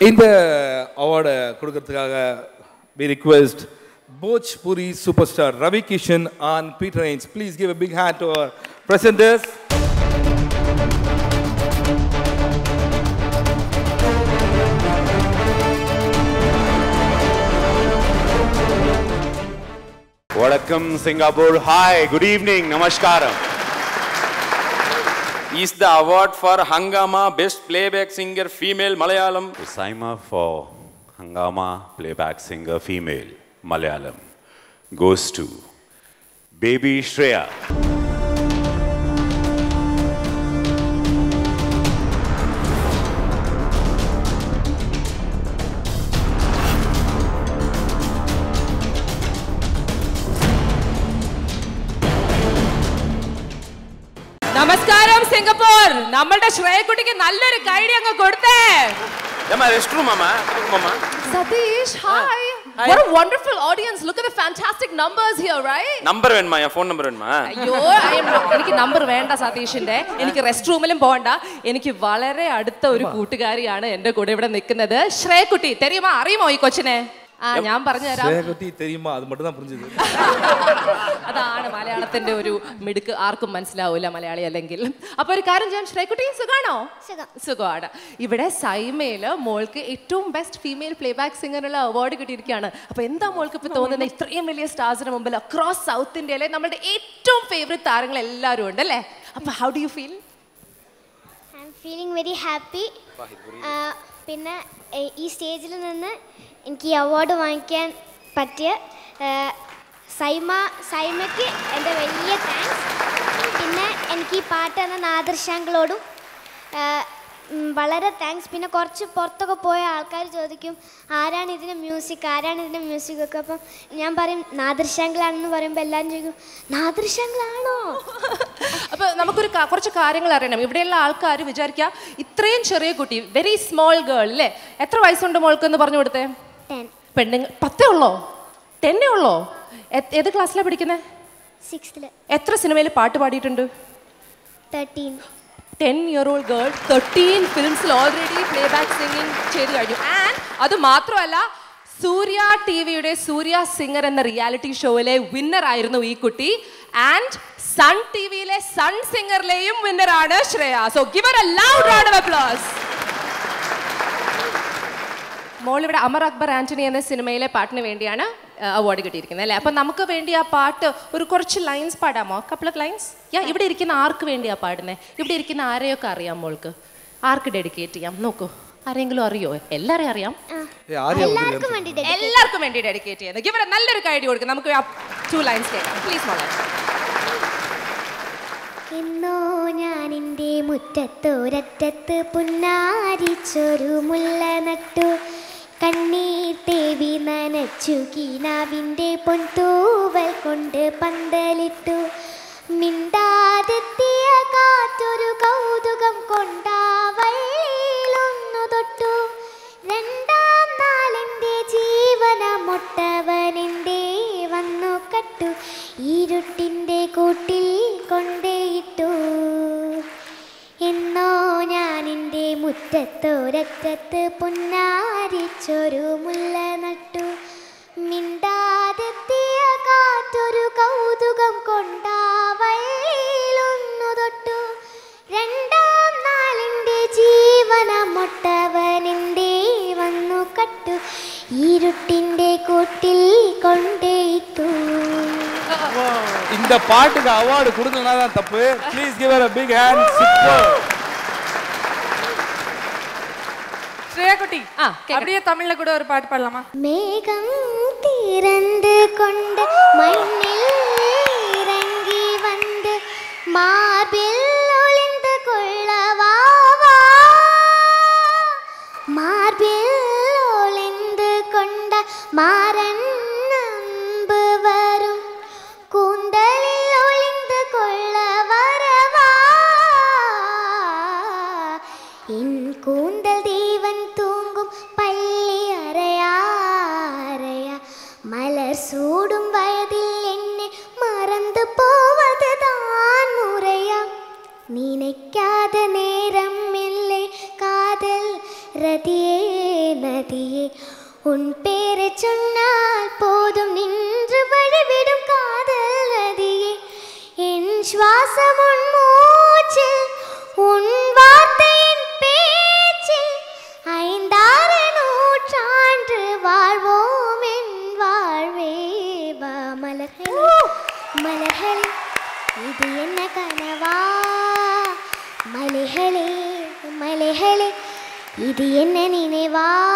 இந்த அவார்டை கொடுக்கறதுக்காக we request Bhojpuri superstar Ravi Kishan and Peter Haynes. Please give a big hand to our presenters. Vanakkam, Singapore. Hi, good evening, namaskaram. is the award for Hangama Best Playback Singer Female Malayalam. The Saima for Hangama Playback Singer Female Malayalam goes to Baby Shreya. നമസ്കാരം സിംഗപ്പൂർ നമ്മളുടെ ശ്രേയക്കുട്ടിക്ക് നല്ലൊരു കൈഡി അങ്ങ് കൊടുത്തേ Emma, restroom, mama. Mama. Satish, hi. What a wonderful audience. Look at the fantastic numbers here, right? Number വേണമാ phone number വേണമാ അയ്യോ I am not- എനിക്ക് നമ്പർ വേണ്ട സതീഷിന്റെ എനിക്ക് റെസ്റ്റ് റൂമിലും പോകണ്ട എനിക്ക് വളരെ അടുത്ത ഒരു കൂട്ടുകാരിയാണ് എന്റെ കൂടെ ഇവിടെ നിൽക്കുന്നത് ശ്രേയക്കുട്ടി തെരിയുമോ അറിയുമോ ഈ കൊച്ചിനെ ആ ഞാൻ പറഞ്ഞു തരാം ஸ்ரேகட்டி தெரியுமா அது மட்டும் தான் புரிஞ்சுது അതാണ് മലയാളത്തിന്റെ ഒരു മിടുക്ക് ആർക്കും മനസ്സിലാവൂല മലയാളി അല്ലെങ്കിൽ അപ്പൊ ഒരു കാര്യം ചെയ്യാം ശ്രേയക്കുട്ടി സുഖാണോ സുഖമാണ് ഇവിടെ സൈമയില് മോൾക്ക് ഏറ്റവും ബെസ്റ്റ് ഫീമെയിൽ പ്ലേബാക്ക് സിംഗറിനുള്ള അവാർഡ് കിട്ടിയിരിക്കുകയാണ് അപ്പൊ എന്താ മോൾക്ക് ഇപ്പൊ തോന്നുന്നത് ഇത്രയും വലിയ സ്റ്റാർസിന് മുമ്പിൽ അക്രോസ് സൗത്ത് ഇന്ത്യയിലെ നമ്മുടെ ഏറ്റവും ഫേവറേറ്റ് താരങ്ങൾ എല്ലാവരും ഉണ്ട് അല്ലേ അപ്പൊ how do you feel I am feeling very happy പിന്നെ ഏ, ഈ സ്റ്റേജിൽ നിന്ന് എനിക്ക് ഈ അവാർഡ് വാങ്ങിക്കാൻ പറ്റിയ ആ, സൈമ സൈമയ്ക്ക് എൻ്റെ വലിയ താങ്ക്സ് പിന്നെ എനിക്ക് ഈ പാട്ട് എന്ന നാദർശാങ്കളോടും ആ, ഉം, വളരെ താങ്ക്സ് പിന്നെ കുറച്ച് പുറത്തൊക്കെ പോയ ആൾക്കാർ ചോദിക്കും ആരാണ് ഇതിൻ്റെ മ്യൂസിക് ആരാണ് ഇതിൻ്റെ മ്യൂസിക് ഒക്കെ അപ്പം ഞാൻ പറയും നാദർശാങ്കളാണെന്ന് പറയുമ്പോൾ എല്ലാവരും ചോദിക്കും നാദർശാങ്കളാണോ അപ്പൊ നമുക്കൊരു ക- കുറച്ച് കാര്യങ്ങൾ അറിയണം ഇവിടെയുള്ള ആൾക്കാർ വിചാരിക്കുക ഇത്രയും ചെറിയ കുട്ടി വെരി സ്മോൾ ഗേൾ അല്ലേ എത്ര വയസ്സുണ്ട് മോൾക്ക് എന്ന് പറഞ്ഞു കൊടുത്തേ ടെൻ പെണ്ണുങ്ങൾ പത്തേ ഉള്ളോ ടെന്നേ ഉള്ളോ എ- ഏത് ക്ലാസ്സിലാണ് പഠിക്കുന്നത് സിക്സ്തിൽ എത്ര സിനിമയിൽ പാട്ട് പാടിയിട്ടുണ്ട് thirteen ten year old girl thirteen ഫിലിംസിൽ ഓൾറെഡി പ്ലേ ബാക്ക് സിംഗിങ് ചെയ്ത് കഴിഞ്ഞു ആൻഡ് അത് മാത്രമല്ല സൂര്യ ടി വിയുടെ സൂര്യ സിംഗർ എന്ന റിയാലിറ്റി ഷോയിലെ വിന്നർ ആയിരുന്നു ഈ കുട്ടി ആൻഡ് സൺ ടി വിയിലെ സൺ സിംഗറിലെയും വിന്നർ ആണ് Shreya so give her a loud round of applause മോൾ ഇവിടെ അമർ അക്ബർ ആന്റണി എന്ന സിനിമയിലെ പാട്ടിന് വേണ്ടിയാണ് അവാർഡ് കിട്ടിയിരിക്കുന്നത് അല്ലേ അപ്പൊ നമുക്ക് വേണ്ടി ആ പാട്ട് ഒരു കുറച്ച് ലൈൻസ് പാടാമോ കപ്പിൾ ഓഫ് ലൈൻസ് യാ ഇവിടെ ഇരിക്കുന്ന ആർക്ക് വേണ്ടിയാ പാടുന്നത് ഇവിടെ ഇരിക്കുന്ന ആരെയൊക്കെ അറിയാം മോൾക്ക് ആർക്ക് ഡെഡിക്കേറ്റ് ചെയ്യാം നോക്കൂ ആരെങ്കിലും അറിയോ എല്ലാരെയും അറിയാം ஏய், ஆரியா வந்து എല്ലാവർക്കും വേണ്ടി dedicate എല്ലാവർക്കും വേണ്ടി ഡെഡിക്കേറ്റ് ചെയ്യുന്നത് ഇവിടെ നല്ലൊരു കൈഡി കൊടുക്കും നമുക്ക് ടു ലൈൻസ് കേൾക്കാം പ്ലീസ് മോളെ ഇന്നോ ഞാൻ എൻ്റെ മുറ്റത്തൊരറ്റത്ത് പുന്നാരിച്ചൊരു മുല്ല നട്ടു കണ്ണീർ തേവി നനച്ചു കീനാവിൻ്റെ പൊൻതൂവൽ കൊണ്ട് പന്തലിട്ടു മിണ്ടാതെത്തിയ കാറ്റൊരു കൗതുകം കൊണ്ടാവള്ളിയിലൊന്നു തൊട്ടു രണ്ടാം നാളിൻ്റെ ജീവനമൊട്ടവനെൻ്റെ വന്നു കട്ടു ഇരുട്ടിൻ്റെ കൂട്ടിൽ കൊണ്ടേയിട്ടു എന്നോ ഞാൻ എൻ്റെ മുറ്റത്തൊരറ്റത്ത് പുന്നാരിച്ചൊരു മുല്ല നട്ടു മിണ്ടാതെത്തിയ കാറ്റൊരു കൗതുകം കൊണ്ടാവള്ളിയിലൊന്നു തൊട്ടു രണ്ടാം നാളിൻ്റെ ജീവനമൊട്ടവനെൻ്റെ വന്നു കട്ടു ഇരുട്ടിൻ്റെ കൂട്ടിൽ കൊണ്ടേയിട്ടു இந்த பாட்டுக்கு அவார்டு கொடுக்கலனா தான் தப்பு please give a big hand ശ്രേയക്കുട്ടി ആ அப்படியே தமிழ்ல கூட ஒரு பாட்டு பாடலாமா மேகம் திறந்து கொண்டு மண்ணில் இறங்கி வந்து மார்பில் ஒளிந்து கொள்ளவா வா. மார்பில் ஒளிந்து கொண்ட மாறன் அன்பு வரும் கூந்தலில் ஒளிந்து கொள்ள வரவா என் கூந்தல் தேவன் தூங்கும் பள்ளி அறையா அறையா மலர் சூடும் வயதில் என்னை மறந்து போவதுதான் முறையா நினைக்காத நேரம் இல்லை காதல் ரதியே நதியே உன் பேரை சொன்னால் போதும் நின்று வழிவிடும் காதல் நதியே என் சுவாசம் உன் மூச்சில் உன் வார்த்தையின் பேச்சில் ஐந்தாறு நூற்றாண்டு வாழ்வோம் என் வாழ்வே வா மலர்களே மலர்களே இது என்ன கனவா மலைகளே மலைகளே இது என்ன நினைவா